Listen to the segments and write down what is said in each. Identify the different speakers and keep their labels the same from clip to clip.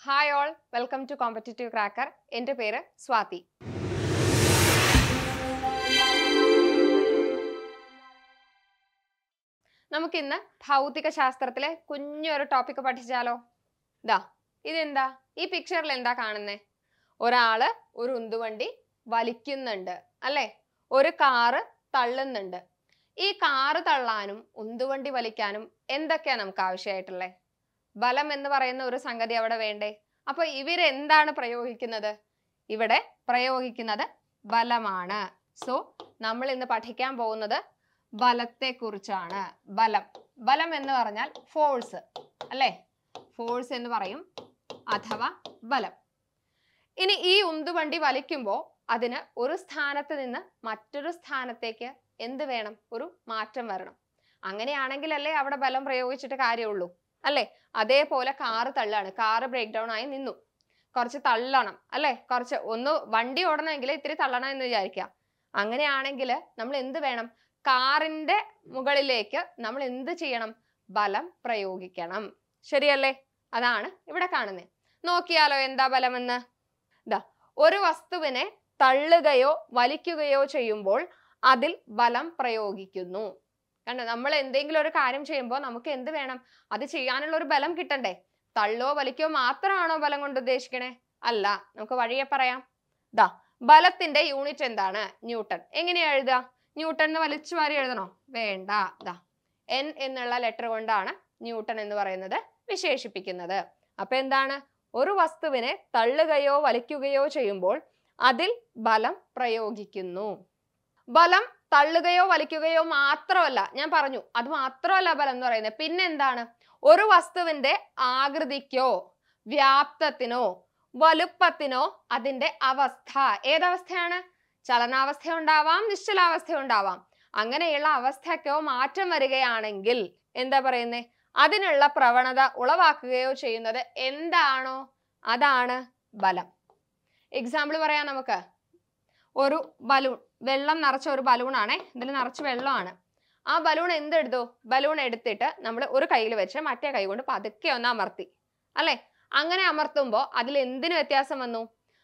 Speaker 1: hi all welcome to competitive cracker എൻ്റെ പേര് സ്വാതി നമുക്കിന്ന് ഭൗതിക ശാസ്ത്രത്തിലെ കുഞ്ഞൊരു ടോപ്പിക് പഠിച്ചാലോ ഇതാ ഇതെന്താ ഈ പിക്ചറിൽ എന്താ കാണുന്നേ ഒരാള് ഒരു ഉന്തുവണ്ടി വലിക്കുന്നുണ്ട് അല്ലെ ഒരു കാറ് തള്ളുന്നുണ്ട് ഈ കാറ് തള്ളാനും ഉന്തുവണ്ടി വലിക്കാനും എന്തൊക്കെയാ നമുക്ക് ആവശ്യമായിട്ടുള്ളത് ബലം എന്ന് പറയുന്ന ഒരു സംഗതി അവിടെ വേണ്ടേ അപ്പൊ ഇവരെന്താണ് പ്രയോഗിക്കുന്നത് ഇവിടെ പ്രയോഗിക്കുന്നത് ബലമാണ് സോ നമ്മൾ ഇന്ന് പഠിക്കാൻ പോകുന്നത് ബലത്തെ കുറിച്ചാണ് ബലം ബലം എന്ന് പറഞ്ഞാൽ ഫോഴ്സ് അല്ലേ ഫോഴ്സ് എന്ന് പറയും അഥവാ ബലം ഇനി ഈ ഉന്തുവണ്ടി വലിക്കുമ്പോൾ അതിന് ഒരു സ്ഥാനത്ത് നിന്ന് മറ്റൊരു സ്ഥാനത്തേക്ക് എന്ത് വേണം ഒരു മാറ്റം വരണം അങ്ങനെയാണെങ്കിലല്ലേ അവിടെ ബലം പ്രയോഗിച്ചിട്ട് കാര്യമുള്ളൂ അല്ലേ അതേപോലെ കാറ് തള്ളാണ് കാറ് ബ്രേക്ക് ഡൗൺ ആയി നിന്നു കുറച്ച് തള്ളണം അല്ലേ കുറച്ച് ഒന്ന് വണ്ടി ഓടണമെങ്കിൽ ഇത്തിരി തള്ളണം എന്ന് വിചാരിക്കുക അങ്ങനെയാണെങ്കിൽ നമ്മൾ എന്ത് വേണം കാറിന്റെ മുകളിലേക്ക് നമ്മൾ എന്ത് ചെയ്യണം ബലം പ്രയോഗിക്കണം ശരിയല്ലേ അതാണ് ഇവിടെ കാണുന്നത് നോക്കിയാലോ എന്താ ബലമെന്ന് ഇതാ ഒരു വസ്തുവിനെ തള്ളുകയോ വലിക്കുകയോ ചെയ്യുമ്പോൾ അതിൽ ബലം പ്രയോഗിക്കുന്നു കണ്ടോ നമ്മൾ എന്തെങ്കിലും ഒരു കാര്യം ചെയ്യുമ്പോൾ നമുക്ക് എന്ത് വേണം അത് ചെയ്യാനുള്ള ഒരു ബലം കിട്ടണ്ടേ തള്ളോ വലിക്കോ മാത്രമാണോ ബലം കൊണ്ട് ഉദ്ദേശിക്കണേ അല്ല നമുക്ക് വഴിയെ പറയാം ദാ ബലത്തിന്റെ യൂണിറ്റ് എന്താണ് ന്യൂട്ടൺ എങ്ങനെയാ എഴുതുക ന്യൂട്ടൺ എന്ന് വലിച്ചു വാരി എഴുതണോ വേണ്ട ദാ എൻ എന്നുള്ള ലെറ്റർ കൊണ്ടാണ് ന്യൂട്ടൺ എന്ന് പറയുന്നത് വിശേഷിപ്പിക്കുന്നത് അപ്പൊ എന്താണ് ഒരു വസ്തുവിനെ തള്ളുകയോ വലിക്കുകയോ ചെയ്യുമ്പോൾ അതിൽ ബലം പ്രയോഗിക്കുന്നു ബലം തള്ളുകയോ വലിക്കുകയോ മാത്രമല്ല ഞാൻ പറഞ്ഞു അത് മാത്രമല്ല ബലം എന്ന് പറയുന്നത് പിന്നെന്താണ് ഒരു വസ്തുവിന്റെ ആകൃതിക്കോ വ്യാപ്തത്തിനോ വലുപ്പത്തിനോ അതിന്റെ അവസ്ഥ ഏതവസ്ഥയാണ് ചലനാവസ്ഥ ഉണ്ടാവാം നിശ്ചലാവസ്ഥ ഉണ്ടാവാം അങ്ങനെയുള്ള അവസ്ഥയ്ക്കോ മാറ്റം വരികയാണെങ്കിൽ എന്താ പറയുന്നേ അതിനുള്ള പ്രവണത ഉളവാക്കുകയോ ചെയ്യുന്നത് എന്താണോ അതാണ് ബലം എക്സാമ്പിൾ പറയാം നമുക്ക് ഒരു ബലൂൺ വെള്ളം നിറച്ച ഒരു ബലൂൺ ആണേ ഇതിൽ നിറച്ച് വെള്ളമാണ് ആ ബലൂൺ എന്തെടുത്തു ബലൂൺ എടുത്തിട്ട് നമ്മൾ ഒരു കയ്യിൽ വെച്ച് മറ്റേ കൈ കൊണ്ട് പതുക്കെ ഒന്ന് അമർത്തി അല്ലെ അങ്ങനെ അമർത്തുമ്പോൾ അതിൽ എന്തിന് വ്യത്യാസം വന്നു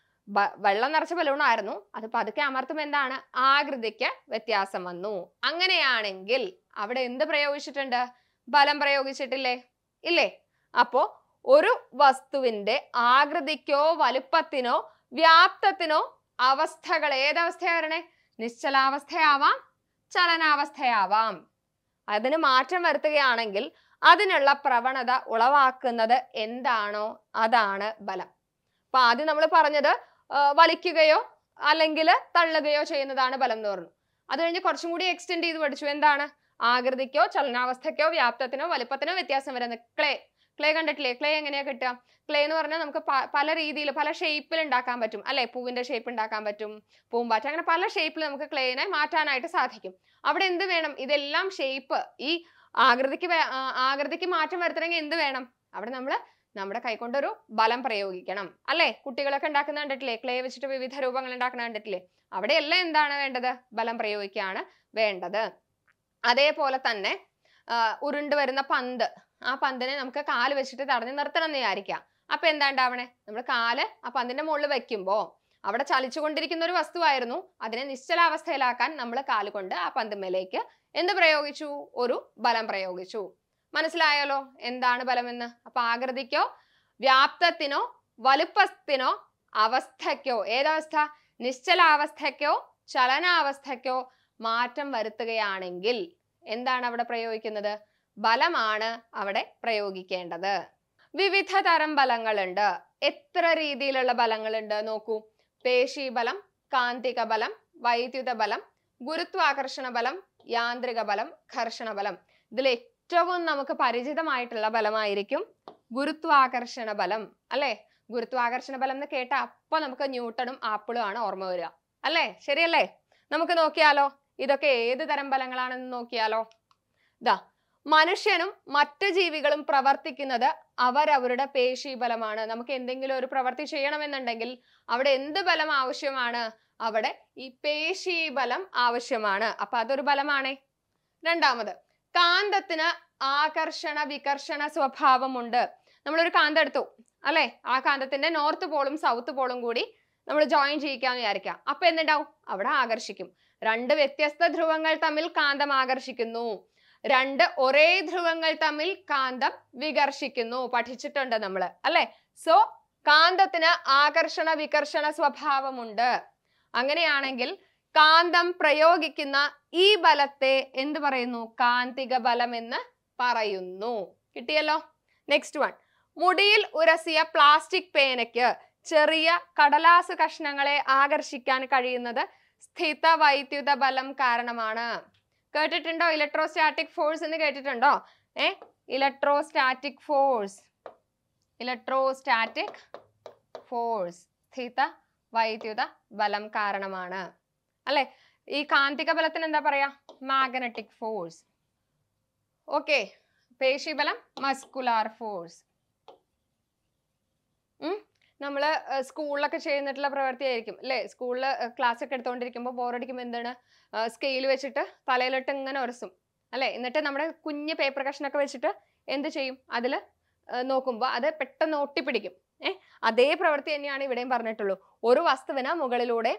Speaker 1: ബ- വെള്ളം നിറച്ച ബലൂൺ ആയിരുന്നു അത് പതുക്കെ അമർത്തുമ്പോൾ എന്താണ് ആകൃതിക്ക് വ്യത്യാസം വന്നു അങ്ങനെയാണെങ്കിൽ അവിടെ എന്ത് പ്രയോഗിച്ചിട്ടുണ്ട് ബലം പ്രയോഗിച്ചിട്ടില്ലേ ഇല്ലേ അപ്പോ ഒരു വസ്തുവിന്റെ ആകൃതിക്കോ വലുപ്പത്തിനോ വ്യാപ്തത്തിനോ അവസ്ഥകൾ ഏതവസ്ഥയാ വരണേ നിശ്ചലാവസ്ഥയാവാം ചലനാവസ്ഥയാവാം അതിന് മാറ്റം വരുത്തുകയാണെങ്കിൽ അതിനുള്ള പ്രവണത ഉളവാക്കുന്നത് എന്താണോ അതാണ് ബലം അപ്പൊ ആദ്യം നമ്മൾ പറഞ്ഞത് ആ, വലിക്കുകയോ അല്ലെങ്കിൽ തള്ളുകയോ ചെയ്യുന്നതാണ് ബലം എന്ന് പറഞ്ഞു അത് കഴിഞ്ഞ് കുറച്ചും കൂടി എക്സ്റ്റെൻഡ് ചെയ്ത് പഠിച്ചു എന്താണ് ആകൃതിക്കോ ചലനാവസ്ഥയ്ക്കോ വ്യാപ്തത്തിനോ വലുപ്പത്തിനോ വ്യത്യാസം വരുന്നത് ക്ലേ ക്ലേ കണ്ടിട്ടില്ലേ ക്ലേ എങ്ങനെയാ കിട്ടുക ക്ലേ എന്ന് പറഞ്ഞാൽ നമുക്ക് പ- പല രീതിയിൽ പല ഷേപ്പിൽ ഉണ്ടാക്കാൻ പറ്റും അല്ലെ പൂവിന്റെ ഷേപ്പ് ഉണ്ടാക്കാൻ പറ്റും പൂമ്പാറ്റ അങ്ങനെ പല ഷേപ്പിൽ നമുക്ക് ക്ലേനെ മാറ്റാനായിട്ട് സാധിക്കും അവിടെ എന്ത് വേണം ഇതെല്ലാം ഷേപ്പ് ഈ ആകൃതിക്ക് വേ- ആ, ആകൃതിക്ക് മാറ്റം വരുത്തണമെങ്കിൽ എന്ത് വേണം അവിടെ നമ്മൾ നമ്മുടെ കൈകൊണ്ടൊരു ബലം പ്രയോഗിക്കണം അല്ലെ കുട്ടികളൊക്കെ ഉണ്ടാക്കുന്ന കണ്ടിട്ടില്ലേ ക്ലേ വെച്ചിട്ട് വിവിധ രൂപങ്ങൾ ഉണ്ടാക്കുന്ന കണ്ടിട്ടില്ലേ അവിടെയെല്ലാം എന്താണ് വേണ്ടത് ബലം പ്രയോഗിക്കുകയാണ് വേണ്ടത് അതേപോലെ തന്നെ ആ, ഉരുണ്ട് വരുന്ന പന്ത് ആ പന്തിനെ നമുക്ക് കാല് വെച്ചിട്ട് തടഞ്ഞു നിർത്തണം എന്ന് വിചാരിക്കാം അപ്പൊ എന്താ ഉണ്ടാവണേ നമ്മൾ കാല് ആ പന്തിന്റെ മുകളിൽ വെക്കുമ്പോ അവിടെ ചലിച്ചുകൊണ്ടിരിക്കുന്ന ഒരു വസ്തുവായിരുന്നു അതിനെ നിശ്ചലാവസ്ഥയിലാക്കാൻ നമ്മൾ കാലുകൊണ്ട് ആ പന്തുമേലേക്ക് എന്ത് പ്രയോഗിച്ചു ഒരു ബലം പ്രയോഗിച്ചു മനസ്സിലായല്ലോ എന്താണ് ബലമെന്ന് അപ്പൊ ആകൃതിക്കോ വ്യാപ്തത്തിനോ വലുപ്പത്തിനോ അവസ്ഥയ്ക്കോ ഏതവസ്ഥ നിശ്ചലാവസ്ഥയ്ക്കോ ചലനാവസ്ഥയ്ക്കോ മാറ്റം വരുത്തുകയാണെങ്കിൽ എന്താണ് അവിടെ പ്രയോഗിക്കുന്നത് ബലമാണ് അവിടെ പ്രയോഗിക്കേണ്ടത് വിവിധ തരം ബലങ്ങളുണ്ട് എത്ര രീതിയിലുള്ള ബലങ്ങളുണ്ട് നോക്കൂ പേശി ബലം കാന്തിക ബലം വൈദ്യുത ബലം ഗുരുത്വാകർഷണ ബലം യാന്ത്രിക ബലം ഘർഷണ ബലം ഇതിൽ ഏറ്റവും നമുക്ക് പരിചിതമായിട്ടുള്ള ബലമായിരിക്കും ഗുരുത്വാകർഷണ ബലം അല്ലെ ഗുരുത്വാകർഷണ ബലം എന്ന് കേട്ട അപ്പൊ നമുക്ക് ന്യൂട്ടണും ആപ്പിളും ആണ് ഓർമ്മ വരിക അല്ലേ ശരിയല്ലേ നമുക്ക് നോക്കിയാലോ ഇതൊക്കെ ഏത് തരം ബലങ്ങളാണെന്ന് നോക്കിയാലോ ദാ മനുഷ്യനും മറ്റു ജീവികളും പ്രവർത്തിക്കുന്നത് അവരവരുടെ പേശി ബലമാണ് നമുക്ക് എന്തെങ്കിലും ഒരു പ്രവൃത്തി ചെയ്യണമെന്നുണ്ടെങ്കിൽ അവിടെ എന്ത് ബലം ആവശ്യമാണ് അവിടെ ഈ പേശി ബലം ആവശ്യമാണ് അപ്പൊ അതൊരു ബലമാണേ രണ്ടാമത് കാന്തത്തിന് ആകർഷണ വികർഷണ സ്വഭാവമുണ്ട് നമ്മളൊരു കാന്തം എടുത്തു അല്ലെ ആ കാന്തത്തിന്റെ നോർത്ത് പോളും സൗത്ത് പോളും കൂടി നമ്മൾ ജോയിൻ ചെയ്യിക്കാന്ന് വിചാരിക്കാം അപ്പൊ എന്തുണ്ടാവും അവിടെ ആകർഷിക്കും രണ്ട് വ്യത്യസ്ത ധ്രുവങ്ങൾ തമ്മിൽ കാന്തം ആകർഷിക്കുന്നു രണ്ട് ഒരേ ധ്രുവങ്ങൾ തമ്മിൽ കാന്തം വികർഷിക്കുന്നു പഠിച്ചിട്ടുണ്ട് നമ്മൾ അല്ലെ സോ കാന്തത്തിന് ആകർഷണ വികർഷണ സ്വഭാവമുണ്ട് അങ്ങനെയാണെങ്കിൽ കാന്തം പ്രയോഗിക്കുന്ന ഈ ബലത്തെ എന്ത് പറയുന്നു കാന്തിക ബലം എന്ന് പറയുന്നു കിട്ടിയല്ലോ നെക്സ്റ്റ് വൺ മുടിയിൽ ഉരസിയ പ്ലാസ്റ്റിക് പേനയ്ക്ക് ചെറിയ കടലാസ് കഷ്ണങ്ങളെ ആകർഷിക്കാൻ കഴിയുന്നത് സ്ഥിത വൈദ്യുത ബലം കാരണമാണ് കേട്ടിട്ടുണ്ടോ ഇലക്ട്രോസ്റ്റാറ്റിക് ഫോഴ്സ് എന്ന് കേട്ടിട്ടുണ്ടോ ഏ ഇലക്ട്രോസ്റ്റാറ്റിക് ഫോഴ്സ് ഇലക്ട്രോസ്റ്റാറ്റിക് ഫോഴ്സ് സ്ഥിത വൈദ്യുത ബലം കാരണമാണ് അല്ലെ ഈ കാന്തിക ബലത്തിന് എന്താ പറയാ മാഗ്നറ്റിക് ഫോഴ്സ് ഓക്കെ പേശിബലം മസ്കുലാർ ഫോഴ്സ് നമ്മൾ സ്കൂളിലൊക്കെ ചെയ്യുന്നിട്ടുള്ള പ്രവൃത്തിയായിരിക്കും അല്ലേ സ്കൂളിൽ ക്ലാസ് ഒക്കെ എടുത്തുകൊണ്ടിരിക്കുമ്പോൾ ബോറടിക്കുമ്പോൾ എന്താണ് സ്കെയിൽ വെച്ചിട്ട് തലയിലിട്ട് ഇങ്ങനെ ഉരസും അല്ലെ എന്നിട്ട് നമ്മുടെ കുഞ്ഞ് പേപ്പർ കഷ്ണൊക്കെ വെച്ചിട്ട് എന്ത് ചെയ്യും അതിൽ നോക്കുമ്പോൾ അത് പെട്ടെന്ന് ഒട്ടിപ്പിടിക്കും ഏ അതേ പ്രവൃത്തി തന്നെയാണ് ഇവിടെയും പറഞ്ഞിട്ടുള്ളൂ ഒരു വസ്തുവിന് മുകളിലൂടെ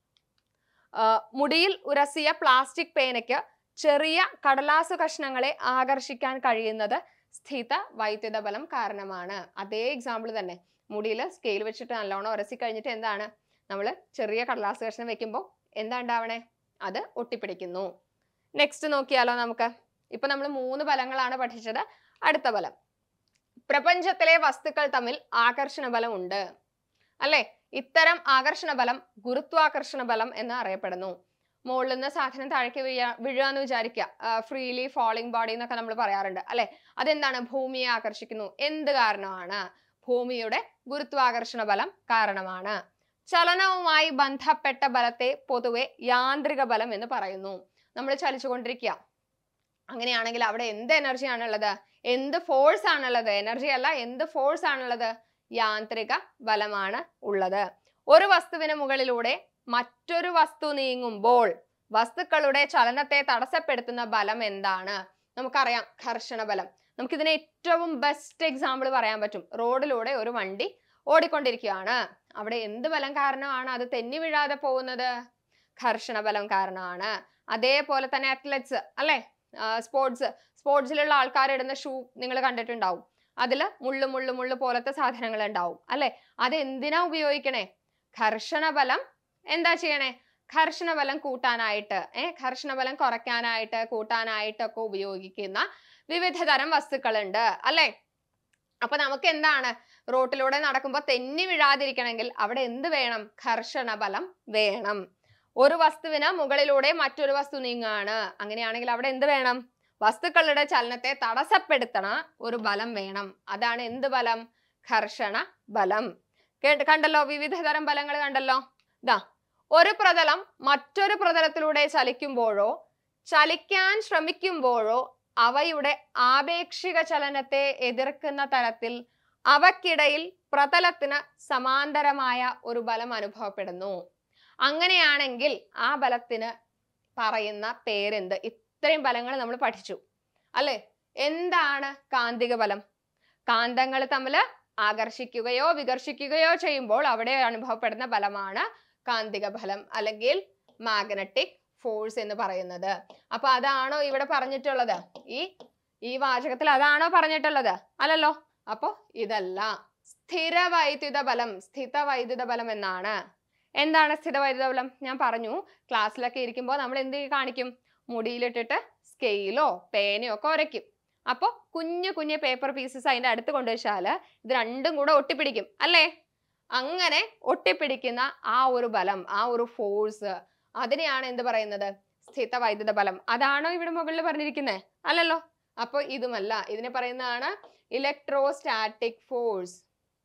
Speaker 1: ആ, മുടിയിൽ ഉരസിയ പ്ലാസ്റ്റിക് പേനയ്ക്ക് ചെറിയ കടലാസു കഷ്ണങ്ങളെ ആകർഷിക്കാൻ കഴിയുന്നത് സ്ഥിത വൈദ്യുത ബലം കാരണമാണ് അതേ എക്സാമ്പിൾ തന്നെ മുടിയിൽ സ്കെയിൽ വെച്ചിട്ട് നല്ലോണം ഉരസി കഴിഞ്ഞിട്ട് എന്താണ് നമ്മൾ ചെറിയ കടലാസ് കഷ്ണം വെക്കുമ്പോൾ എന്താ ഉണ്ടാവണേ അത് ഒട്ടിപ്പിടിക്കുന്നു നെക്സ്റ്റ് നോക്കിയാലോ നമുക്ക് ഇപ്പൊ നമ്മൾ മൂന്ന് ബലങ്ങളാണ് പഠിച്ചത് അടുത്ത ബലം പ്രപഞ്ചത്തിലെ വസ്തുക്കൾ തമ്മിൽ ആകർഷണ ബലം ഉണ്ട് അല്ലെ ഇത്തരം ആകർഷണ ബലം ഗുരുത്വാകർഷണ ബലം എന്ന് അറിയപ്പെടുന്നു മുകളിൽ നിന്ന് സാധനം താഴേക്ക് വീഴാ വീഴുകയെന്ന് വിചാരിക്കുക ഫ്രീലി ഫോളിംഗ് ബോഡി എന്നൊക്കെ നമ്മൾ പറയാറുണ്ട് അല്ലെ അതെന്താണ് ഭൂമിയെ ആകർഷിക്കുന്നു എന്ത് കാരണമാണ് ഭൂമിയുടെ ഗുരുത്വാകർഷണ ബലം കാരണമാണ് ചലനവുമായി ബന്ധപ്പെട്ട ബലത്തെ പൊതുവെ യാന്ത്രിക ബലം എന്ന് പറയുന്നു നമ്മൾ ചലിച്ചുകൊണ്ടിരിക്കുക അങ്ങനെയാണെങ്കിൽ അവിടെ എന്ത് എനർജി ആണുള്ളത് എന്ത് ഫോഴ്സ് ആണുള്ളത് എനർജി അല്ല എന്ത് ഫോഴ്സ് ആണുള്ളത് യാന്ത്രിക ബലമാണ് ഉള്ളത് ഒരു വസ്തുവിന് മുകളിലൂടെ മറ്റൊരു വസ്തു നീങ്ങുമ്പോൾ വസ്തുക്കളുടെ ചലനത്തെ തടസ്സപ്പെടുത്തുന്ന ബലം എന്താണ് നമുക്കറിയാം ഘർഷണ ബലം നമുക്കിതിന് ഏറ്റവും ബെസ്റ്റ് എക്സാമ്പിൾ പറയാൻ പറ്റും റോഡിലൂടെ ഒരു വണ്ടി ഓടിക്കൊണ്ടിരിക്കുകയാണ് അവിടെ എന്ത് ബലം കാരണമാണ് അത് തെന്നി വീഴാതെ പോകുന്നത് ഘർഷണ ബലം കാരണമാണ് അതേപോലെ തന്നെ അത്ലറ്റ്സ് അല്ലെ സ്പോർട്സ് സ്പോർട്സിലുള്ള ആൾക്കാർ ഇടുന്ന ഷൂ നിങ്ങൾ കണ്ടിട്ടുണ്ടാവും അതിൽ മുള്ളു മുള്ളു മുള്ളു പോലത്തെ സാധനങ്ങൾ ഉണ്ടാവും അല്ലെ അത് എന്തിനാ ഉപയോഗിക്കണേ ഘർഷണ ബലം എന്താ ചെയ്യണേ ഘർഷണ ബലം കൂട്ടാനായിട്ട് ഏ ഘർഷണ ബലം കുറയ്ക്കാനായിട്ട് കൂട്ടാനായിട്ടൊക്കെ ഉപയോഗിക്കുന്ന വിവിധ തരം വസ്തുക്കളുണ്ട് അല്ലെ അപ്പൊ നമുക്ക് എന്താണ് റോട്ടിലൂടെ നടക്കുമ്പോൾ തെന്നി വീഴാതിരിക്കണമെങ്കിൽ അവിടെ എന്ത് വേണം ഘർഷണ ബലം വേണം ഒരു വസ്തുവിന് മുകളിലൂടെ മറ്റൊരു വസ്തു നീങ്ങാണ് അങ്ങനെയാണെങ്കിൽ അവിടെ എന്ത് വേണം വസ്തുക്കളുടെ ചലനത്തെ തടസ്സപ്പെടുത്തണ ഒരു ബലം വേണം അതാണ് എന്ത് ബലം ഘർഷണ ബലം കേട്ട് കണ്ടല്ലോ വിവിധ തരം ബലങ്ങൾ കണ്ടല്ലോ ദാ ഒരു പ്രതലം മറ്റൊരു പ്രതലത്തിലൂടെ ചലിക്കുമ്പോഴോ ചലിക്കാൻ ശ്രമിക്കുമ്പോഴോ അവയുടെ ആപേക്ഷിക ചലനത്തെ എതിർക്കുന്ന തരത്തിൽ അവക്കിടയിൽ പ്രതലത്തിന് സമാന്തരമായ ഒരു ബലം അനുഭവപ്പെടുന്നു അങ്ങനെയാണെങ്കിൽ ആ ബലത്തിന് പറയുന്ന പേരെന്ത് ഇത്രയും ബലങ്ങൾ നമ്മൾ പഠിച്ചു അല്ലെ എന്താണ് കാന്തിക ബലം കാന്തങ്ങൾ തമ്മിൽ ആകർഷിക്കുകയോ വികർഷിക്കുകയോ ചെയ്യുമ്പോൾ അവിടെ അനുഭവപ്പെടുന്ന ബലമാണ് കാന്തിക ബലം അല്ലെങ്കിൽ മാഗ്നറ്റിക് ഫോഴ്സ് എന്ന് പറയുന്നത് അപ്പൊ അതാണോ ഇവിടെ പറഞ്ഞിട്ടുള്ളത് ഈ ഈ വാചകത്തിൽ അതാണോ പറഞ്ഞിട്ടുള്ളത് അല്ലല്ലോ അപ്പോ ഇതല്ല സ്ഥിര വൈദ്യുത ബലം സ്ഥിത വൈദ്യുത ബലം എന്നാണ് എന്താണ് സ്ഥിത വൈദ്യുത ബലം ഞാൻ പറഞ്ഞു ക്ലാസ്സിലൊക്കെ ഇരിക്കുമ്പോൾ നമ്മൾ എന്ത് കാണിക്കും മുടിയിലിട്ടിട്ട് സ്കെയിലോ പേനയോ ഒക്കെ ഉരയ്ക്കും അപ്പോൾ കുഞ്ഞു കുഞ്ഞു പേപ്പർ പീസസ് അതിൻ്റെ അടുത്ത് കൊണ്ടുവച്ചാൽ ഇത് രണ്ടും കൂടെ ഒട്ടിപ്പിടിക്കും അല്ലേ അങ്ങനെ ഒട്ടിപ്പിടിക്കുന്ന ആ ഒരു ബലം ആ ഒരു ഫോഴ്സ് അതിനെയാണ് എന്ത് പറയുന്നത് സ്ഥിത വൈദ്യുത ബലം അതാണോ ഇവിടെ മുകളിൽ പറഞ്ഞിരിക്കുന്നത് അല്ലല്ലോ അപ്പൊ ഇതുമല്ല ഇതിനെ പറയുന്നതാണ് ഇലക്ട്രോസ്റ്റാറ്റിക് ഫോഴ്സ്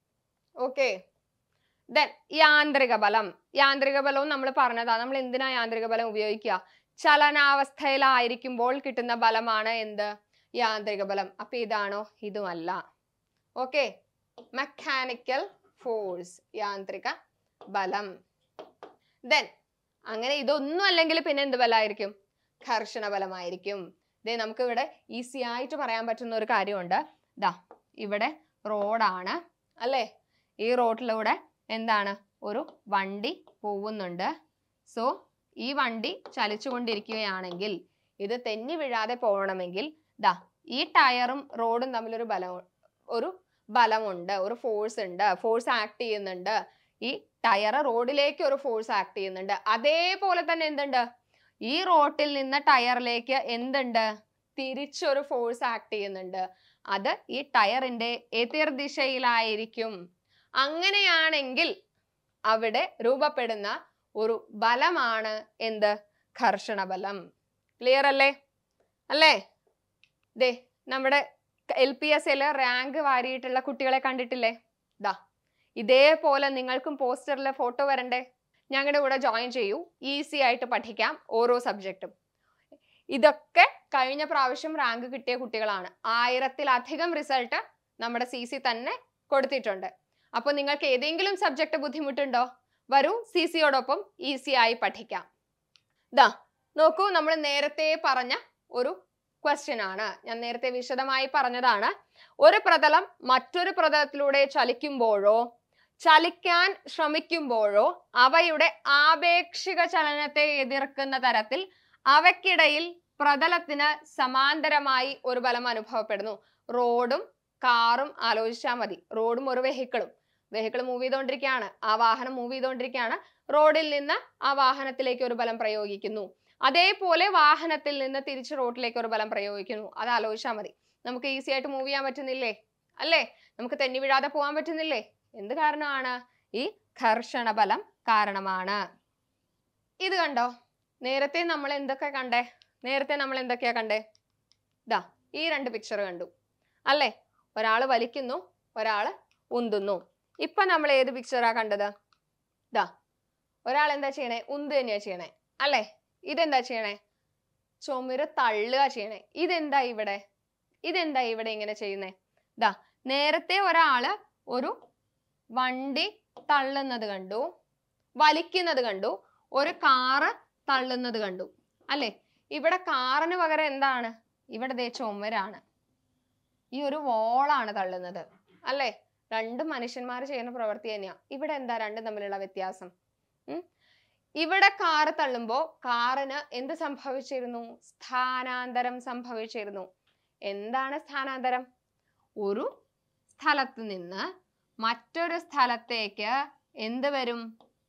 Speaker 1: ഓക്കെ ദെൻ യാന്ത്രിക ബലം യാന്ത്രിക ബലവും നമ്മൾ പറഞ്ഞതാ നമ്മൾ എന്തിനാ യാന്ത്രിക ബലം ഉപയോഗിക്കുക ചലനാവസ്ഥയിലായിരിക്കുമ്പോൾ കിട്ടുന്ന ബലമാണ് എന്ത് യാന്ത്രിക ബലം അപ്പൊ ഇതാണോ ഇതുമല്ല ഓക്കെ മെക്കാനിക്കൽ ഫോഴ്സ് യാന്ത്രിക ബലം ദെൻ അങ്ങനെ ഇതൊന്നും അല്ലെങ്കിൽ പിന്നെ എന്ത് ബലമായിരിക്കും ഘർഷണ ബലമായിരിക്കും ദേ നമുക്ക് ഇവിടെ ഈസി ആയിട്ട് പറയാൻ പറ്റുന്ന ഒരു കാര്യമുണ്ട് ദാ ഇവിടെ റോഡാണ് അല്ലേ ഈ റോഡിലൂടെ എന്താണ് ഒരു വണ്ടി പോകുന്നുണ്ട് സോ ഈ വണ്ടി ചലിച്ചുകൊണ്ടിരിക്കുകയാണെങ്കിൽ ഇത് തെന്നി വീഴാതെ പോകണമെങ്കിൽ ദാ ഈ ടയറും റോഡും തമ്മിലൊരു ബലം ഒരു ബലമുണ്ട് ഒരു ഫോഴ്സ് ഉണ്ട് ഫോഴ്സ് ആക്ട് ചെയ്യുന്നുണ്ട് ഈ ടയർ റോഡിലേക്ക് ഒരു ഫോഴ്സ് ആക്ട് ചെയ്യുന്നുണ്ട് അതേപോലെ തന്നെ എന്തുണ്ട് ഈ റോട്ടിൽ നിന്ന് ടയറിലേക്ക് എന്തുണ്ട് തിരിച്ചൊരു ഫോഴ്സ് ആക്ട് ചെയ്യുന്നുണ്ട് അത് ഈ ടയറിന്റെ എതിർദിശയിലായിരിക്കും അങ്ങനെയാണെങ്കിൽ അവിടെ രൂപപ്പെടുന്ന ഒരു ബലമാണ് എന്ത് ഘർഷണ ബലം ക്ലിയർ അല്ലേ അല്ലേ ദേ നമ്മുടെ L P S L rank വാരിയിട്ടുള്ള കുട്ടികളെ കണ്ടിട്ടില്ലേ ദാ ഇതേപോലെ നിങ്ങൾക്കും പോസ്റ്ററിലെ ഫോട്ടോ വരണ്ടേ ഞങ്ങളുടെ കൂടെ ജോയിൻ ചെയ്യൂ ഈസി ആയിട്ട് പഠിക്കാം ഓരോ സബ്ജക്റ്റും ഇതൊക്കെ കഴിഞ്ഞ പ്രാവശ്യം റാങ്ക് കിട്ടിയ കുട്ടികളാണ് ആയിരത്തിലധികം റിസൾട്ട് നമ്മുടെ സി സി തന്നെ കൊടുത്തിട്ടുണ്ട് അപ്പോൾ നിങ്ങൾക്ക് ഏതെങ്കിലും സബ്ജക്റ്റ് ബുദ്ധിമുട്ടുണ്ടോ വരൂ സി സിയോടൊപ്പം ഈസി ആയി പഠിക്കാം ദാ നോക്കൂ നമ്മൾ നേരത്തെ പറഞ്ഞ ഒരു ക്വസ്റ്റ്യൻ ആണ് ഞാൻ നേരത്തെ വിശദമായി പറഞ്ഞതാണ് ഒരു പ്രതലം മറ്റൊരു പ്രതലത്തിലൂടെ ചലിക്കുമ്പോഴോ ചലിക്കാൻ ശ്രമിക്കുമ്പോഴോ അവയുടെ ആപേക്ഷിക ചലനത്തെ എതിർക്കുന്ന തരത്തിൽ അവയ്ക്കിടയിൽ പ്രതലത്തിന് സമാന്തരമായി ഒരു ബലം അനുഭവപ്പെടുന്നു റോഡും കാറും ആലോചിച്ചാൽ മതി റോഡും ഒരു വെഹിക്കിളും വെഹിക്കിൾ മൂവ് ചെയ്തുകൊണ്ടിരിക്കുകയാണ് ആ വാഹനം മൂവ് ചെയ്തുകൊണ്ടിരിക്കുകയാണ് റോഡിൽ നിന്ന് ആ വാഹനത്തിലേക്ക് ഒരു ബലം പ്രയോഗിക്കുന്നു അതേപോലെ വാഹനത്തിൽ നിന്ന് തിരിച്ച് റോഡിലേക്ക് ഒരു ബലം പ്രയോഗിക്കുന്നു അത് ആലോചിച്ചാൽ മതി നമുക്ക് ഈസി ആയിട്ട് മൂവ് ചെയ്യാൻ പറ്റുന്നില്ലേ അല്ലേ നമുക്ക് തെന്നി വീഴാതെ പോകാൻ പറ്റുന്നില്ലേ എന്ത് കാരണമാണ് ഈ ഘർഷണ ബലം കാരണമാണ് ഇത് കണ്ടോ നേരത്തെ നമ്മൾ എന്തൊക്കെ കണ്ടേ നേരത്തെ നമ്മൾ എന്തൊക്കെയാ കണ്ടേ ദാ ഈ രണ്ട് പിക്ചർ കണ്ടു അല്ലേ ഒരാള് വലിക്കുന്നു ഒരാള് ഉന്തുന്നു ഇപ്പൊ നമ്മൾ ഏത് പിക്ചറാ കണ്ടത് ദാ ഒരാൾ എന്താ ചെയ്യണേ ഉന്ത് തന്നെയാ ചെയ്യണേ അല്ലേ ഇതെന്താ ചെയ്യണേ ചുമര് തള്ളുക ചെയ്യണേ ഇതെന്താ ഇവിടെ ഇതെന്താ ഇവിടെ ഇങ്ങനെ ചെയ്യുന്നേ ദാ നേരത്തെ ഒരാള് ഒരു വണ്ടി തള്ളുന്നത് കണ്ടു വലിക്കുന്നത് കണ്ടു ഒരു കാറ് തള്ളുന്നത് കണ്ടു അല്ലേ ഇവിടെ കാറിന് പകരം എന്താണ് ഇവിടെ ദേ ചുമരാണ് ഈ ഒരു വോളാണ് തള്ളുന്നത് അല്ലേ രണ്ട് മനുഷ്യന്മാർ ചെയ്യുന്ന പ്രവൃത്തി തന്നെയാ ഇവിടെ എന്താ രണ്ടും തമ്മിലുള്ള വ്യത്യാസം ഉം ഇവിടെ കാറ് തള്ളുമ്പോ കാറിന് എന്ത് സംഭവിച്ചിരുന്നു സ്ഥാനാന്തരം സംഭവിച്ചിരുന്നു എന്താണ് സ്ഥാനാന്തരം ഒരു സ്ഥലത്ത് നിന്ന് മറ്റൊരു സ്ഥലത്തേക്ക് എന്ത് വരും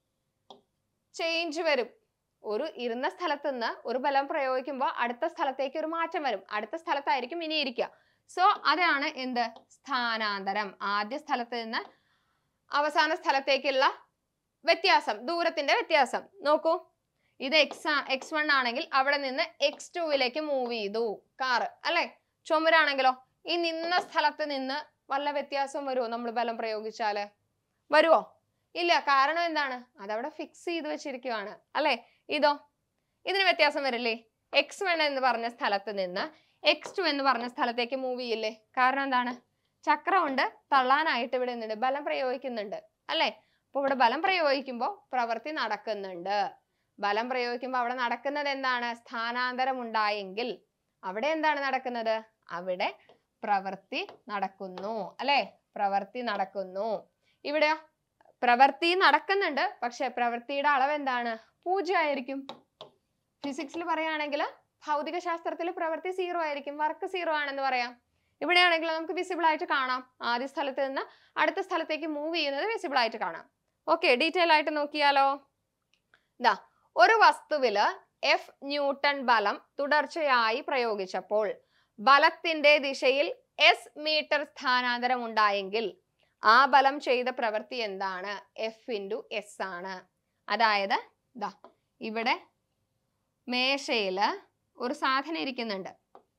Speaker 1: ചേഞ്ച് വരും ഒരു ഇരുന്ന സ്ഥലത്ത് നിന്ന് ഒരു ബലം പ്രയോഗിക്കുമ്പോൾ അടുത്ത സ്ഥലത്തേക്ക് ഒരു മാറ്റം വരും അടുത്ത സ്ഥലത്തായിരിക്കും ഇനി ഇരിക്കുക സോ അതാണ് എന്ത് സ്ഥാനാന്തരം ആദ്യ സ്ഥലത്ത് നിന്ന് അവസാന സ്ഥലത്തേക്കുള്ള വ്യത്യാസം ദൂരത്തിന്റെ വ്യത്യാസം നോക്കൂ ഇത് എക്സ് എക്സ് വൺ ആണെങ്കിൽ അവിടെ നിന്ന് എക്സ് ടുവിലേക്ക് മൂവ് ചെയ്തു കാറ് അല്ലെ ചുമരാണെങ്കിലോ ഈ നിന്ന സ്ഥലത്ത് നിന്ന് വല്ല വ്യത്യാസം വരുമോ നമ്മൾ ബലം പ്രയോഗിച്ചാല് വരുമോ ഇല്ല കാരണം എന്താണ് അതവിടെ ഫിക്സ് ചെയ്ത് വെച്ചിരിക്കുവാണ് അല്ലെ ഇതോ ഇതിന് വ്യത്യാസം വരില്ലേ എക്സ് വൺ എന്ന് പറഞ്ഞ സ്ഥലത്ത് നിന്ന് എക്സ് ടു എന്ന് പറഞ്ഞ സ്ഥലത്തേക്ക് മൂവ് ചെയ്യില്ലേ കാരണം എന്താണ് ചക്രമുണ്ട് തള്ളാനായിട്ട് ഇവിടെ നിന്നുണ്ട് ബലം പ്രയോഗിക്കുന്നുണ്ട് അല്ലെ അപ്പൊ ഇവിടെ ബലം പ്രയോഗിക്കുമ്പോൾ പ്രവൃത്തി നടക്കുന്നുണ്ട് ബലം പ്രയോഗിക്കുമ്പോൾ അവിടെ നടക്കുന്നത് എന്താണ് സ്ഥാനാന്തരം ഉണ്ടായെങ്കിൽ അവിടെ എന്താണ് നടക്കുന്നത് അവിടെ പ്രവൃത്തി നടക്കുന്നു അല്ലെ പ്രവൃത്തി നടക്കുന്നു ഇവിടെയോ പ്രവൃത്തി നടക്കുന്നുണ്ട് പക്ഷെ പ്രവൃത്തിയുടെ അളവ് എന്താണ് പൂജ്യമായിരിക്കും ഫിസിക്സിൽ പറയുകയാണെങ്കിൽ ഭൗതിക ശാസ്ത്രത്തിൽ പ്രവൃത്തി സീറോ ആയിരിക്കും വർക്ക് സീറോ ആണെന്ന് പറയാം ഇവിടെയാണെങ്കിൽ നമുക്ക് വിസിബിൾ ആയിട്ട് കാണാം ആദ്യ സ്ഥലത്ത് നിന്ന് അടുത്ത സ്ഥലത്തേക്ക് മൂവ് ചെയ്യുന്നത് വിസിബിൾ ആയിട്ട് കാണാം ഓക്കെ ഡീറ്റെയിൽ ആയിട്ട് നോക്കിയാലോ ദാ ഒരു വസ്തുവില് എഫ് ന്യൂട്ടൺ ബലം തുടർച്ചയായി പ്രയോഗിച്ചപ്പോൾ ബലത്തിന്റെ ദിശയിൽ എസ് മീറ്റർ സ്ഥാനാന്തരം ഉണ്ടായെങ്കിൽ ആ ബലം ചെയ്ത പ്രവൃത്തി എന്താണ് എഫ് ഇൻറ്റു എസ് ആണ് അതായത് ദാ ഇവിടെ മേശയില് ഒരു സാധനം ഇരിക്കുന്നുണ്ട്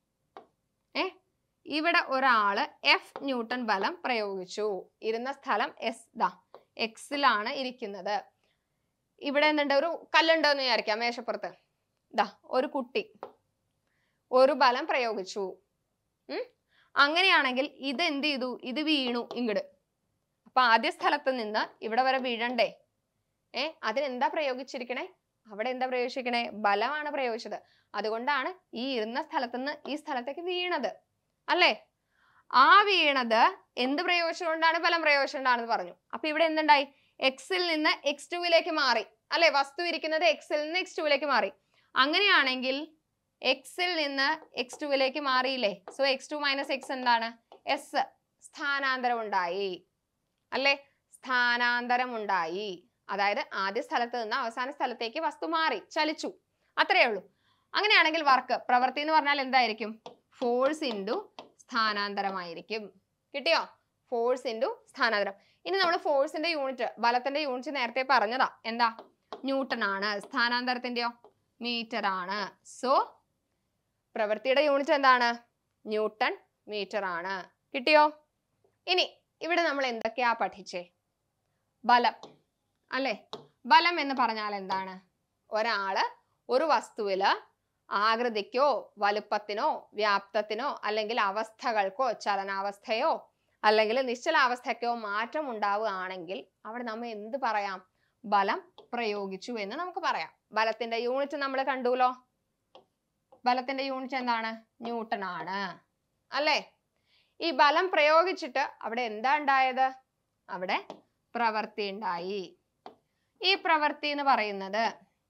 Speaker 1: ഏ ഇവിടെ ഒരാള് എഫ് ന്യൂട്ടൺ ബലം പ്രയോഗിച്ചു ഇരുന്ന സ്ഥലം എസ് ദാ എക്സിലാണ് ഇരിക്കുന്നത് ഇവിടെ എന്തുണ്ട് ഒരു കല്ലുണ്ട് എന്ന് വിചാരിക്കാം മേശപ്പുറത്ത് ദാ ഒരു കുട്ടി ഒരു ബലം പ്രയോഗിച്ചു ഉം അങ്ങനെയാണെങ്കിൽ ഇത് എന്ത് ചെയ്തു ഇത് വീണു ഇങ്ങട് അപ്പൊ ആദ്യ സ്ഥലത്ത് നിന്ന് ഇവിടെ വരെ വീഴണ്ടേ ഏ അതിനെന്താ പ്രയോഗിച്ചിരിക്കണേ അവിടെ എന്താ പ്രയോഗിച്ചിരിക്കണേ ബലമാണ് പ്രയോഗിച്ചത് അതുകൊണ്ടാണ് ഈ ഇരുന്ന സ്ഥലത്ത് നിന്ന് ഈ സ്ഥലത്തേക്ക് വീണത് അല്ലേ ആ വീണത് എന്ത് പ്രയോജനം കൊണ്ടാണ് ബലം പ്രയോജനം കൊണ്ടാണെന്ന് പറഞ്ഞു അപ്പൊ ഇവിടെ എന്തുണ്ടായി എക്സിൽ നിന്ന് എക്സ് ടുവിലേക്ക് മാറി അല്ലെ വസ്തു ഇരിക്കുന്നത് എക്സിൽ നിന്ന് എക്സ് ടുവിലേക്ക് മാറി അങ്ങനെയാണെങ്കിൽ എക്സിൽ നിന്ന് എക്സ് ടുവിലേക്ക് മാറിയില്ലേ so X two minus X എന്താണ് എസ് സ്ഥാനാന്തരം ഉണ്ടായി അല്ലെ സ്ഥാനാന്തരം ഉണ്ടായി അതായത് ആദ്യ സ്ഥലത്ത് നിന്ന് അവസാന സ്ഥലത്തേക്ക് വസ്തു മാറി ചലിച്ചു അത്രയേ ഉള്ളൂ അങ്ങനെയാണെങ്കിൽ വർക്ക് പ്രവൃത്തി എന്ന് പറഞ്ഞാൽ എന്തായിരിക്കും ഫോഴ്സ് ഇൻറ്റു സ്ഥാനാന്തരമായിരിക്കും കിട്ടിയോ ഫോഴ്സ് ഇൻറ്റു സ്ഥാനാന്തരം ഇനി നമ്മൾ ഫോഴ്സിന്റെ യൂണിറ്റ് ബലത്തിന്റെ യൂണിറ്റ് നേരത്തെ പറഞ്ഞതാ എന്താ ന്യൂട്ടൺ ആണ് സ്ഥാനാന്തരത്തിന്റെയോ മീറ്റർ ആണ് സോ പ്രവൃത്തിയുടെ യൂണിറ്റ് എന്താണ് ന്യൂട്ടൺ മീറ്റർ ആണ് കിട്ടിയോ ഇനി ഇവിടെ നമ്മൾ എന്തൊക്കെയാ പഠിച്ചേ ബലം അല്ലേ ബലം എന്ന് പറഞ്ഞാൽ എന്താണ് ഒരാള് ഒരു വസ്തുവില് ആകൃതിക്കോ വലുപ്പത്തിനോ വ്യാപ്തത്തിനോ അല്ലെങ്കിൽ അവസ്ഥകൾക്കോ ചലനാവസ്ഥയോ അല്ലെങ്കിൽ നിശ്ചലാവസ്ഥയ്ക്കോ മാറ്റം ഉണ്ടാവുകയാണെങ്കിൽ അവിടെ നമ്മൾ എന്ത് പറയാം ബലം പ്രയോഗിച്ചു എന്ന് നമുക്ക് പറയാം ബലത്തിന്റെ യൂണിറ്റ് നമ്മൾ കണ്ടുല്ലോ ബലത്തിന്റെ യൂണിറ്റ് എന്താണ് ന്യൂട്ടൺ ആണ് അല്ലേ ഈ ബലം പ്രയോഗിച്ചിട്ട് അവിടെ എന്താ ഉണ്ടായത് അവിടെ പ്രവൃത്തി ഉണ്ടായി ഈ പ്രവൃത്തി എന്ന് പറയുന്നത്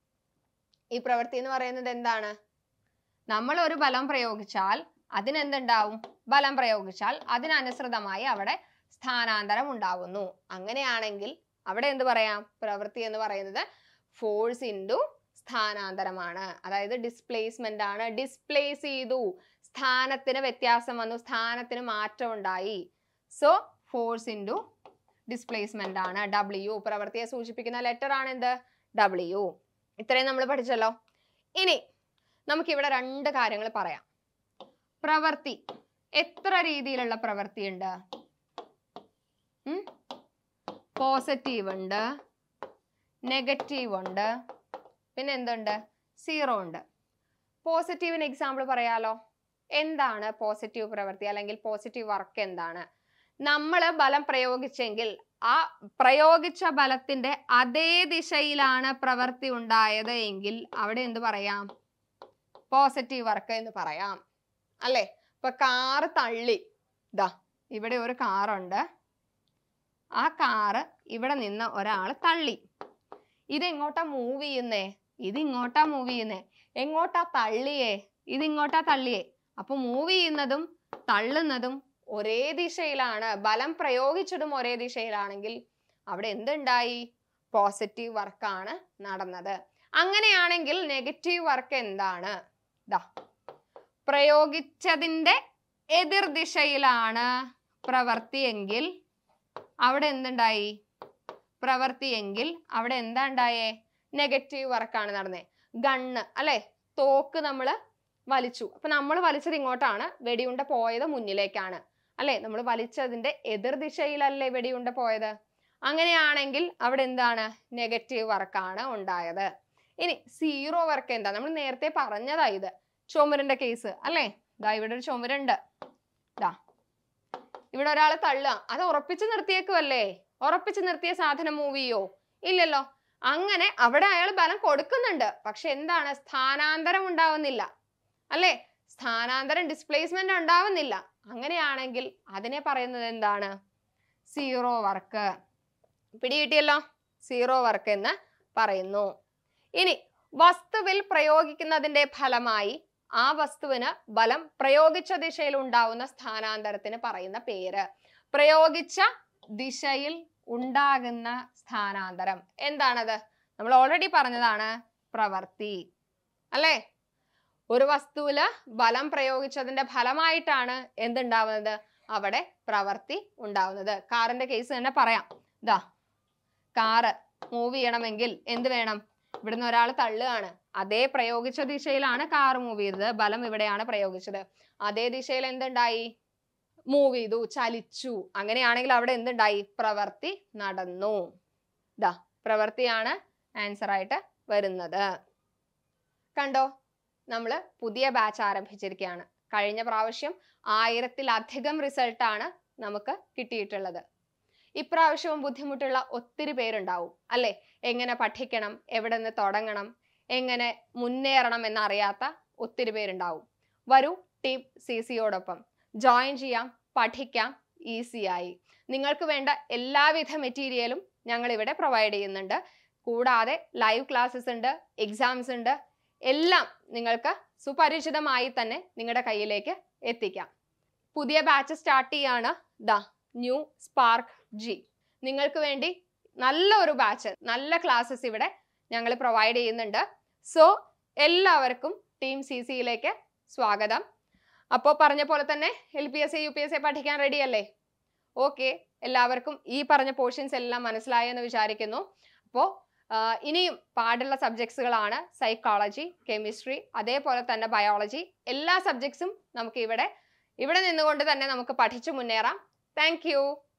Speaker 1: ഈ പ്രവൃത്തി എന്ന് പറയുന്നത് എന്താണ് നമ്മൾ ഒരു ബലം പ്രയോഗിച്ചാൽ അതിനെന്തുണ്ടാവും ബലം പ്രയോഗിച്ചാൽ അതിനനുസൃതമായി അവിടെ സ്ഥാനാന്തരം ഉണ്ടാവുന്നു അങ്ങനെയാണെങ്കിൽ അവിടെ എന്ത് പറയാം പ്രവൃത്തി എന്ന് പറയുന്നത് ഫോഴ്സ് ഇൻറ്റു സ്ഥാനാന്തരമാണ് അതായത് ഡിസ്പ്ലേസ്മെന്റ് ആണ് ഡിസ്പ്ലേസ് ചെയ്തു സ്ഥാനത്തിന് വ്യത്യാസം വന്നു സ്ഥാനത്തിന് മാറ്റം ഉണ്ടായി സോ ഫോഴ്സ് ഇൻറ്റു ഡിസ്പ്ലേസ്മെന്റ് ആണ് ഡബ്ല്യു പ്രവൃത്തിയെ സൂചിപ്പിക്കുന്ന ലെറ്റർ ആണ് എന്ത് ഡബ്ല്യു ഇത്രയും നമ്മൾ പഠിച്ചല്ലോ ഇനി നമുക്കിവിടെ രണ്ട് കാര്യങ്ങൾ പറയാം പ്രവൃത്തി എത്ര രീതിയിലുള്ള പ്രവൃത്തി ഉണ്ട് പോസിറ്റീവ് ഉണ്ട് നെഗറ്റീവ് ഉണ്ട് പിന്നെ എന്തുണ്ട് സീറോ ഉണ്ട് പോസിറ്റീവിന് എക്സാമ്പിൾ പറയാലോ എന്താണ് പോസിറ്റീവ് പ്രവൃത്തി അല്ലെങ്കിൽ പോസിറ്റീവ് വർക്ക് എന്താണ് നമ്മൾ ബലം പ്രയോഗിച്ചെങ്കിൽ ആ പ്രയോഗിച്ച ബലത്തിന്റെ അതേ ദിശയിലാണ് പ്രവൃത്തി ഉണ്ടായത് എങ്കിൽ അവിടെ എന്ത് പറയാം പോസിറ്റീവ് വർക്ക് എന്ന് പറയാം അല്ലേ ഇപ്പൊ കാറ് തള്ളി ദാ ഇവിടെ ഒരു കാറുണ്ട് ആ കാറ് ഇവിടെ നിന്ന് ഒരാൾ തള്ളി ഇത് എങ്ങോട്ടാ മൂവ് ചെയ്യുന്നേ ഇത് ഇങ്ങോട്ടാ മൂവ് ചെയ്യുന്നേ എങ്ങോട്ടാ തള്ളിയേ ഇത് ഇങ്ങോട്ടാ തള്ളിയേ അപ്പൊ മൂവ് ചെയ്യുന്നതും തള്ളുന്നതും ഒരേ ദിശയിലാണ് ബലം പ്രയോഗിച്ചതും ഒരേ ദിശയിലാണെങ്കിൽ അവിടെ എന്തുണ്ടായി പോസിറ്റീവ് വർക്കാണ് നടന്നത് അങ്ങനെയാണെങ്കിൽ നെഗറ്റീവ് വർക്ക് എന്താണ് ദാ പ്രയോഗിച്ചതിന്റെ എതിർ ദിശയിലാണ് പ്രവൃത്തിയെങ്കിൽ അവിടെ എന്തുണ്ടായി പ്രവൃത്തിയെങ്കിൽ അവിടെ എന്താ ഉണ്ടായേ നെഗറ്റീവ് വർക്കാണ് നടന്നേ ഗണ്ണ് അല്ലെ തോക്ക് നമ്മൾ വലിച്ചു അപ്പൊ നമ്മൾ വലിച്ചത് ഇങ്ങോട്ടാണ് വെടിയുണ്ട പോയത് മുന്നിലേക്കാണ് അല്ലെ നമ്മൾ വലിച്ചതിന്റെ എതിർ ദിശയിലല്ലേ വെടിയുണ്ട പോയത് അങ്ങനെയാണെങ്കിൽ അവിടെ എന്താണ് നെഗറ്റീവ് വർക്കാണ് ഉണ്ടായത് ഇനി സീറോ വർക്ക് എന്താ നമ്മൾ നേരത്തെ പറഞ്ഞതാ ഇത് ചുമരിന്റെ കേസ് അല്ലേ ദാ ഇവിടെ ഒരു ചുമരുണ്ട് ദാ ഇവിടെ ഒരാൾ തള്ളുക അത് ഉറപ്പിച്ചു നിർത്തിയേക്കുമല്ലേ ഉറപ്പിച്ചു നിർത്തിയ സാധനം മൂവ് ചെയ്യോ ഇല്ലല്ലോ അങ്ങനെ അവിടെ അയാൾ ബലം കൊടുക്കുന്നുണ്ട് പക്ഷെ എന്താണ് സ്ഥാനാന്തരം ഉണ്ടാവുന്നില്ല അല്ലേ സ്ഥാനാന്തരം ഡിസ്പ്ലേസ്മെന്റ് ഉണ്ടാവുന്നില്ല അങ്ങനെയാണെങ്കിൽ അതിനെ പറയുന്നത് എന്താണ് സീറോ വർക്ക് പിടികിട്ടിയല്ലോ സീറോ വർക്ക് എന്ന് പറയുന്നു ഇനി വസ്തുവിൽ പ്രയോഗിക്കുന്നതിന്റെ ഫലമായി ആ വസ്തുവിന് ബലം പ്രയോഗിച്ച ദിശയിൽ ഉണ്ടാവുന്ന സ്ഥാനാന്തരത്തിന് പറയുന്ന പേര് പ്രയോഗിച്ച ദിശയിൽ ഉണ്ടാകുന്ന സ്ഥാനാന്തരം എന്താണത് നമ്മൾ ഓൾറെഡി പറഞ്ഞതാണ് പ്രവർത്തി അല്ലേ ഒരു വസ്തുവില് ബലം പ്രയോഗിച്ചതിന്റെ ഫലമായിട്ടാണ് എന്തുണ്ടാവുന്നത് അവിടെ പ്രവർത്തി ഉണ്ടാവുന്നത് കാറിന്റെ കേസ് തന്നെ പറയാം ഇതാ കാറ് മൂവ് ചെയ്യണമെങ്കിൽ എന്ത് വേണം ഇവിടുന്ന് ഒരാൾ തള്ളുകയാണ് അതേ പ്രയോഗിച്ച ദിശയിലാണ് കാർ മൂവ് ചെയ്തത് ബലം ഇവിടെയാണ് പ്രയോഗിച്ചത് അതേ ദിശയിൽ എന്തുണ്ടായി മൂവ് ചെയ്തു ചലിച്ചു അങ്ങനെയാണെങ്കിൽ അവിടെ എന്തുണ്ടായി പ്രവർത്തി നടന്നു ദാ പ്രവർത്തിയാണ് ആൻസർ ആയിട്ട് വരുന്നത് കണ്ടോ നമ്മൾ പുതിയ ബാച്ച് ആരംഭിച്ചിരിക്കുകയാണ് കഴിഞ്ഞ പ്രാവശ്യം ആയിരത്തിലധികം റിസൾട്ടാണ് നമുക്ക് കിട്ടിയിട്ടുള്ളത് ഇപ്രാവശ്യവും ബുദ്ധിമുട്ടുള്ള ഒത്തിരി പേരുണ്ടാവും അല്ലെ എങ്ങനെ പഠിക്കണം എവിടെ നിന്ന് തുടങ്ങണം എങ്ങനെ മുന്നേറണം എന്നറിയാത്ത ഒത്തിരി പേരുണ്ടാവും വരൂ ടീം സി സിയോടൊപ്പം ജോയിൻ ചെയ്യാം പഠിക്കാം ഈസിയായി നിങ്ങൾക്ക് വേണ്ട എല്ലാവിധ മെറ്റീരിയലും ഞങ്ങൾ ഇവിടെ പ്രൊവൈഡ് ചെയ്യുന്നുണ്ട് കൂടാതെ ലൈവ് ക്ലാസ്സസ് ഉണ്ട് എക്സാംസ് ഉണ്ട് എല്ലാം നിങ്ങൾക്ക് സുപരിചിതമായി തന്നെ നിങ്ങളുടെ കയ്യിലേക്ക് എത്തിക്കാം പുതിയ ബാച്ച് സ്റ്റാർട്ട് ചെയ്യാണ് ദ ന്യൂ സ്പാർക്ക് ജി നിങ്ങൾക്ക് വേണ്ടി നല്ല ഒരു ബാച്ച് നല്ല ക്ലാസ്സസ് ഇവിടെ ഞങ്ങൾ പ്രൊവൈഡ് ചെയ്യുന്നുണ്ട് സോ എല്ലാവർക്കും ടീം സി സിയിലേക്ക് സ്വാഗതം അപ്പോൾ പറഞ്ഞ പോലെ തന്നെ L P S C U P S C പഠിക്കാൻ റെഡി അല്ലേ ഓക്കെ എല്ലാവർക്കും ഈ പറഞ്ഞ പോർഷൻസ് എല്ലാം മനസ്സിലായെന്ന് വിചാരിക്കുന്നു അപ്പോൾ ഇനിയും പാടുള്ള സബ്ജക്ട്സുകളാണ് സൈക്കോളജി കെമിസ്ട്രി അതേപോലെ തന്നെ ബയോളജി എല്ലാ സബ്ജക്ട്സും നമുക്ക് ഇവിടെ ഇവിടെ നിന്നുകൊണ്ട് തന്നെ നമുക്ക് പഠിച്ചു മുന്നേറാം താങ്ക്